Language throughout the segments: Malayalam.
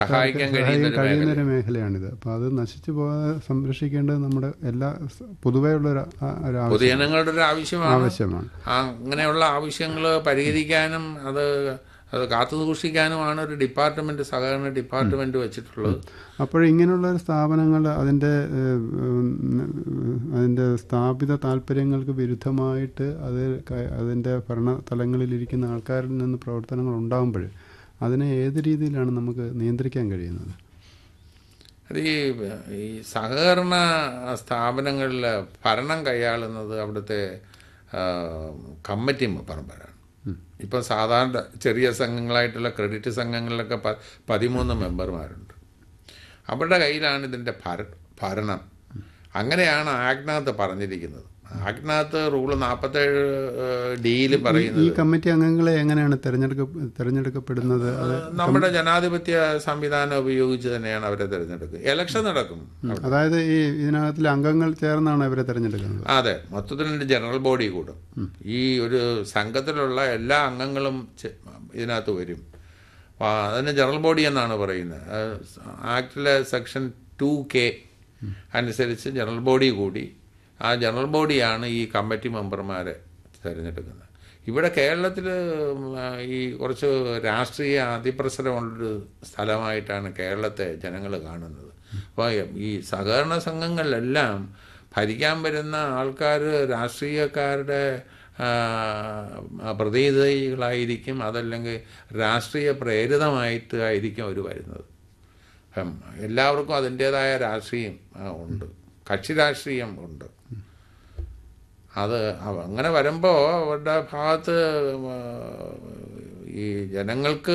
സഹായിക്കാൻ കഴിയുന്ന ഒരു കഴിയുന്ന മേഖല ഒരു മേഖലയാണിത് അപ്പോൾ അത് നശിച്ചു പോകാതെ സംരക്ഷിക്കേണ്ടത് നമ്മുടെ എല്ലാ സ- പൊതുവെയുള്ള ഒരു ആ- ഒരു ആവശ്യം പൊതുജനങ്ങളുടെ ഒരു ആവശ്യമാണ് ആവശ്യമാണ് ആ അങ്ങനെയുള്ള ആവശ്യങ്ങൾ പരിഹരിക്കാനും അത് അത് കാത്തു സൂക്ഷിക്കാനുമാണ് ഒരു ഡിപ്പാർട്ട്മെന്റ് സഹകരണ ഡിപ്പാർട്ട്മെന്റ് വെച്ചിട്ടുള്ളത് അപ്പോൾ ഇങ്ങനെയുള്ള ഒരു സ്ഥാപനങ്ങൾ അതിൻ്റെ ഏഹ്, ഉം, അതിൻ്റെ സ്ഥാപിത താല്പര്യങ്ങൾക്ക് വിരുദ്ധമായിട്ട് അത് ക- അതിൻ്റെ ഭരണ തലങ്ങളിലിരിക്കുന്ന ആൾക്കാരിൽ നിന്ന് പ്രവർത്തനങ്ങൾ ഉണ്ടാകുമ്പോൾ അതിനെ ഏത് രീതിയിലാണ് നമുക്ക് നിയന്ത്രിക്കാൻ കഴിയുന്നത് അത് ഈ ഈ സഹകരണ സ്ഥാപനങ്ങളിൽ ഭരണം കൈയാളുന്നത് അവിടുത്തെ ആ, കമ്മിറ്റി മെമ്പർമാരാണ് ഇപ്പം സാധാരണ ചെറിയ സംഘങ്ങളായിട്ടുള്ള ക്രെഡിറ്റ് സംഘങ്ങളിലൊക്കെ പ പതിമൂന്ന് മെമ്പർമാരുണ്ട് അവരുടെ കയ്യിലാണ് ഇതിൻ്റെ ഭര ഭരണം അങ്ങനെയാണ് ആഗ്നകത്ത് പറഞ്ഞിരിക്കുന്നത് ആഗ്നകത്ത് റൂള് നാൽപ്പത്തേഴ് ഡിയിൽ ഈ പറയുന്നത് കമ്മിറ്റി അംഗങ്ങളെ എങ്ങനെയാണ് തെരഞ്ഞെടുക്ക തെരഞ്ഞെടുക്കപ്പെടുന്നത് അത് നമ്മുടെ ജനാധിപത്യ സംവിധാനം ഉപയോഗിച്ച് തന്നെയാണ് അവരെ തിരഞ്ഞെടുക്കുക ഇലക്ഷൻ നടക്കും അതായത് ഈ ഇതിനകത്തിലെ അംഗങ്ങൾ ചേർന്നാണ് അവരെ തെരഞ്ഞെടുക്കുന്നത് അതെ മൊത്തത്തിൽ ഒരു ജനറൽ ബോഡി കൂടും ഈ ഒരു സംഘത്തിലുള്ള എല്ലാ അംഗങ്ങളും ചെ- ഇതിനകത്ത് വരും അപ്പോൾ അതിന് ജനറൽ ബോഡി എന്നാണ് പറയുന്നത് അത് ആക്ടിലെ സെക്ഷൻ ടു കെ അനുസരിച്ച് ജനറൽ ബോഡി കൂടി ആ ജനറൽ ബോഡിയാണ് ഈ കമ്മിറ്റി മെമ്പർമാരെ തിരഞ്ഞെടുക്കുന്നത് ഇവിടെ കേരളത്തിൽ ഈ കുറച്ച് രാഷ്ട്രീയ അതിപ്രസരമുള്ളൊരു സ്ഥലമായിട്ടാണ് കേരളത്തെ ജനങ്ങൾ കാണുന്നത് അപ്പോൾ ഈ സഹകരണ സംഘങ്ങളിലെല്ലാം ഭരിക്കാൻ വരുന്ന ആൾക്കാർ രാഷ്ട്രീയക്കാരുടെ ആ, പ്രതിനിധികളായിരിക്കും അതല്ലെങ്കിൽ രാഷ്ട്രീയ പ്രേരിതമായിട്ട് ആയിരിക്കും അവർ വരുന്നത് അപ്പം എല്ലാവർക്കും അതിൻ്റേതായ രാഷ്ട്രീയം ആ, ഉണ്ട് കക്ഷി രാഷ്ട്രീയം ഉണ്ട് അത് അവ- അങ്ങനെ വരുമ്പോൾ അവരുടെ ഭാഗത്ത് ആ, ഈ ജനങ്ങൾക്ക്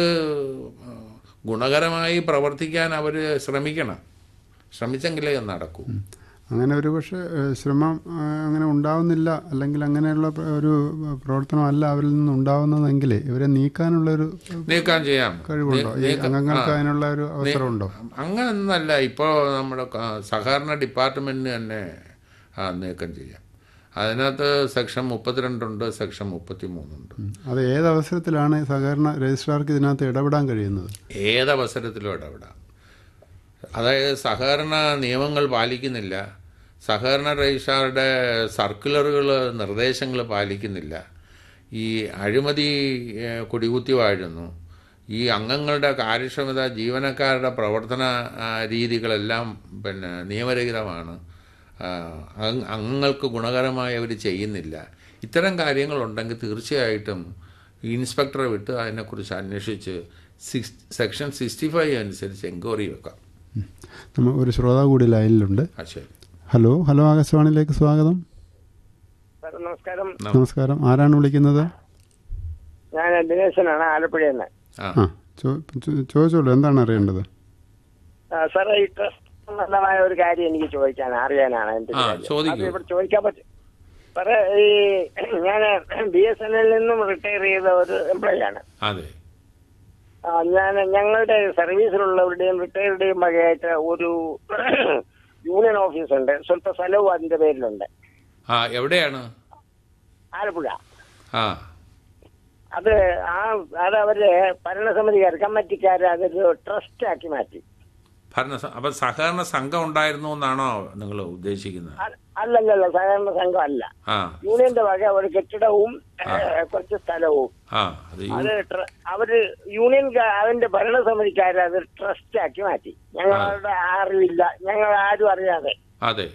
ഗുണകരമായി പ്രവർത്തിക്കാൻ അവർ ശ്രമിക്കണം ശ്രമിച്ചെങ്കിലേ അത് നടക്കൂ അങ്ങനെ ഒരു പക്ഷേ ഏഹ്, ശ്രമം ആ, അങ്ങനെ ഉണ്ടാവുന്നില്ല അല്ലെങ്കിൽ അങ്ങനെയുള്ള പ്ര- ഒരു പ്രവർത്തനമല്ല അവരിൽ നിന്ന് ഉണ്ടാവുന്നതെങ്കിൽ ഇവരെ നീക്കാനുള്ള ഒരു നീക്കം ചെയ്യാം കഴിവുണ്ടോ ഈ നീക്കം- അംഗങ്ങൾക്ക് ആ. അതിനുള്ള ഒരു അവസരമുണ്ടോ അങ്ങനൊന്നല്ല ഇപ്പോൾ നമ്മുടെ ക- സഹകരണ ഡിപ്പാർട്ട്മെന്റിന് തന്നെ ആ, നീക്കം ചെയ്യാം അതിനകത്ത് സെക്ഷൻ മുപ്പത്തിരണ്ടുണ്ട് സെക്ഷൻ മുപ്പത്തി മൂന്നുണ്ട് അത് ഏത് അവസരത്തിലാണ് സഹകരണ രജിസ്ട്രാർക്ക് ഇതിനകത്ത് ഇടപെടാൻ കഴിയുന്നത് ഏതവസരത്തിലും ഇടപെടാം അതായത് സഹകരണ നിയമങ്ങൾ പാലിക്കുന്നില്ല സഹകരണ രജിസ്ട്രാറുടെ സർക്കുലറുകൾ നിർദ്ദേശങ്ങൾ പാലിക്കുന്നില്ല ഈ അഴിമതി ഏഹ്, കൊടികുത്തി വാഴുന്നു ഈ അംഗങ്ങളുടെ കാര്യക്ഷമത ജീവനക്കാരുടെ പ്രവർത്തന ആ, രീതികളെല്ലാം പിന്നെ നിയമരഹിതമാണ് ആ, അംഗ- അംഗങ്ങൾക്ക് ഗുണകരമായി അവർ ചെയ്യുന്നില്ല ഇത്തരം കാര്യങ്ങളുണ്ടെങ്കിൽ തീർച്ചയായിട്ടും ഇൻസ്പെക്ടറെ വിട്ട് അതിനെക്കുറിച്ച് അന്വേഷിച്ച് സിക്സ് സെക്ഷൻ സിക്സ്റ്റി ഫൈവ് അനുസരിച്ച് എൻക്വയറി വെക്കാം നമ്മൾ ഒരു ശ്രോതാവ് കൂടി ലൈനിലുണ്ട് ആ ശരി ഹലോ ഹലോ ആകാശവാണിയിലേക്ക് സ്വാഗതം സാർ നമസ്കാരം നമസ്കാരം ആരാണ് വിളിക്കുന്നത് ഞാൻ ദിനേശനാണ് ആലപ്പുഴയിൽ നിന്ന് ആ ആ ചോ- ചോ- ചോദിച്ചോളൂ എന്താണ് അറിയേണ്ടത് സാറേ ഈ ട്രസ്റ്റ് സംബന്ധമായ ഒരു കാര്യം എനിക്ക് ചോദിക്കാൻ അറിയാനാണ് എന്റെ ആ, കാര്യം. ചോദിക്കൂ. അത് ഇവിടെ ചോദിക്കാൻ പറ്റും സാറേ ഈ ഞാൻ ബി എസ് എൻ എല്ലിൽ നിന്നും റിട്ടയർ ചെയ്ത ഒരു എംപ്ലോയി ആണ് അതെ ആ, ഞാൻ ഞങ്ങളുടെ സർവീസിലുള്ളവരുടെയും റിട്ടയർഡുടെയും വകയായിട്ട് ഒരു യൂണിയൻ ഓഫീസ് ഉണ്ട് സ്വല്പ സ്ഥലവും അതിന്റെ പേരിലുണ്ട് ആ എവിടെയാണ് ആലപ്പുഴ ആ അത് ആ അത് അവര് ഭരണസമിതിക്കാർ കമ്മിറ്റിക്കാർ അതൊരു ട്രസ്റ്റ് ആക്കി മാറ്റി ഭരണ അപ്പം സഹകരണ സംഘം ഉണ്ടായിരുന്നു എന്നാണോ നിങ്ങൾ ഉദ്ദേശിക്കുന്നത് അ- അല്ലല്ലല്ല സഹകരണ സംഘം അല്ല ആ യൂണിയന്റെ വക ഒരു കെട്ടിടവും ഏഹ്, കുറച്ച് സ്ഥലവും ആ അത് യു- അത് ട്ര- അവര് യൂണിയൻ ക- അതിന്റെ ഭരണസമിതിക്കാർ അത് ട്രസ്റ്റ് ആക്കി മാറ്റി ഞങ്ങളുടെ അറിവില്ല ഞങ്ങൾ ആരും അറിയാതെ അതെ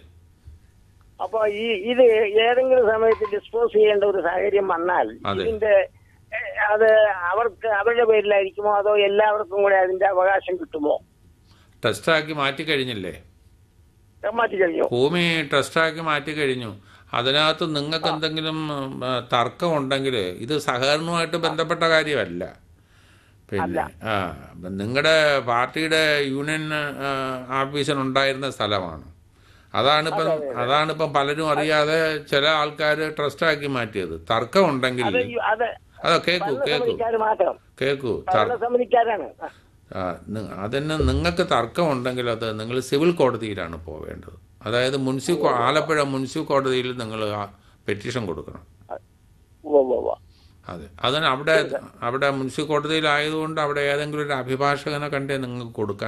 അപ്പൊ ഈ ഇത് ഏതെങ്കിലും സമയത്ത് ഡിസ്പോസ് ചെയ്യേണ്ട ഒരു സാഹചര്യം വന്നാൽ അതെ. ഇതിന്റെ ഏഹ്, അത് അവർക്ക് അവരുടെ പേരിലായിരിക്കുമോ അതോ എല്ലാവർക്കും കൂടെ അതിന്റെ അവകാശം കിട്ടുമോ ട്രസ്റ്റാക്കി മാറ്റി കഴിഞ്ഞില്ലേ മാറ്റി കഴിഞ്ഞു ഭൂമി ട്രസ്റ്റാക്കി മാറ്റി കഴിഞ്ഞു അതിനകത്ത് നിങ്ങൾക്ക് എന്തെങ്കിലും ഉം, ആ, തർക്കം ഉണ്ടെങ്കിൽ ഇത് സഹകരണവുമായിട്ട് ബന്ധപ്പെട്ട കാര്യമല്ല പിന്നെ ആ നിങ്ങളുടെ പാർട്ടിയുടെ യൂണിയൻ ആ, ഓഫീസിനുണ്ടായിരുന്ന സ്ഥലമാണ് അതാണിപ്പം അതാണിപ്പം പലരും അറിയാതെ ചില ആൾക്കാർ ട്രസ്റ്റാക്കി മാറ്റിയത് തർക്കം ഉണ്ടെങ്കിൽ അത് ഈ- അത് അതാ കേക്കൂ കേക്കൂ ഭരണസമിതിക്കാർ മാത്രം കേക്കൂ തർ- ഭരണസമിതിക്കാരാണ് ആ. ആ, നി- അതിന് നിങ്ങൾക്ക് തർക്കമുണ്ടെങ്കിൽ അത് നിങ്ങൾ സിവിൽ കോടതിയിലാണ് പോവേണ്ടത് അതായത് മുൻസിഫ് കോ- ആലപ്പുഴ മുൻസിഫ് കോടതിയിൽ നിങ്ങൾ പെറ്റീഷൻ കൊടുക്കണം ഉവ്വ് ഉവ്വ് ഉവ്വ്. അതെ അതിന് അവിടെ അവിടെ മുൻസിഫ് കോടതിയിലായതുകൊണ്ട് അവിടെ ഏതെങ്കിലും ഒരു അഭിഭാഷകനെ കണ്ടേ നിങ്ങൾക്ക് കൊടുക്കാൻ